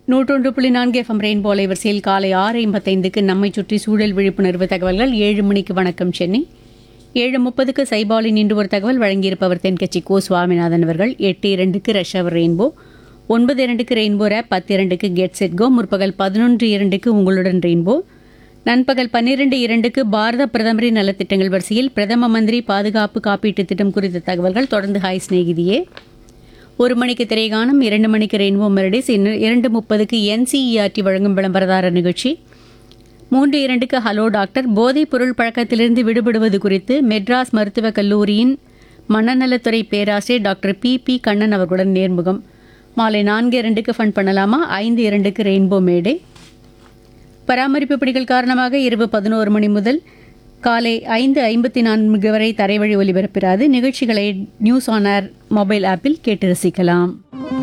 நூற்றொன்று புள்ளி நான்கு எஃப்எம் ரெயின்போ அலைவரிசையில் காலை ஆறு ஐம்பத்தைந்துக்கு நம்மை சுற்றி சூழல் விழிப்புணர்வு தகவல்கள் ஏழு மணிக்கு வணக்கம் சென்னை ஏழு முப்பதுக்கு சைபாலின் இன்று ஒரு தகவல் வழங்கியிருப்பவர் தென்கட்சி கோ சுவாமிநாதன் அவர்கள் எட்டு இரண்டுக்கு ரஷ்யவர் ரெயின்போ ஒன்பது இரண்டுக்கு ரெயின்போ ரேப் பத்து இரண்டுக்கு கெட் செட் கோ முற்பகல் பதினொன்று இரண்டுக்கு உங்களுடன் ரெயின்போ நண்பகல் பன்னிரண்டு இரண்டுக்கு பாரத பிரதமரின் நலத்திட்டங்கள் வரிசையில் பிரதம மந்திரி பாதுகாப்பு காப்பீட்டுத் திட்டம் குறித்த தகவல்கள் தொடர்ந்து ஹாய் சிநேகிதியே ஒரு மணிக்கு திரைகானம் இரண்டு மணிக்கு ரெயின்போ மெரடிஸ் இன்னும் இரண்டு முப்பதுக்கு என்சிஇஆர்டி வழங்கும் விளம்பரதார நிகழ்ச்சி மூன்று இரண்டுக்கு ஹலோ டாக்டர் போதைப் பொருள் பழக்கத்திலிருந்து விடுபடுவது குறித்து மெட்ராஸ் மருத்துவக் கல்லூரியின் மனநலத்துறை பேராசிரியர் டாக்டர் பி பி கண்ணன் அவர்களுடன் நேர்முகம் மாலை நான்கு இரண்டுக்கு ஃபன் பண்ணலாமா ஐந்து இரண்டுக்கு ரெயின்போ மேடே பராமரிப்பு பணிகள் காரணமாக இரவு பதினோரு மணி முதல் காலை ஐந்து ஐம்பத்தி நான்கு வரை தரைவழி ஒலிபரப்பிராது நிகழ்ச்சிகளை நியூஸ் ஆன் ஏர் மொபைல் ஆப்பில் கேட்டு ரசிக்கலாம்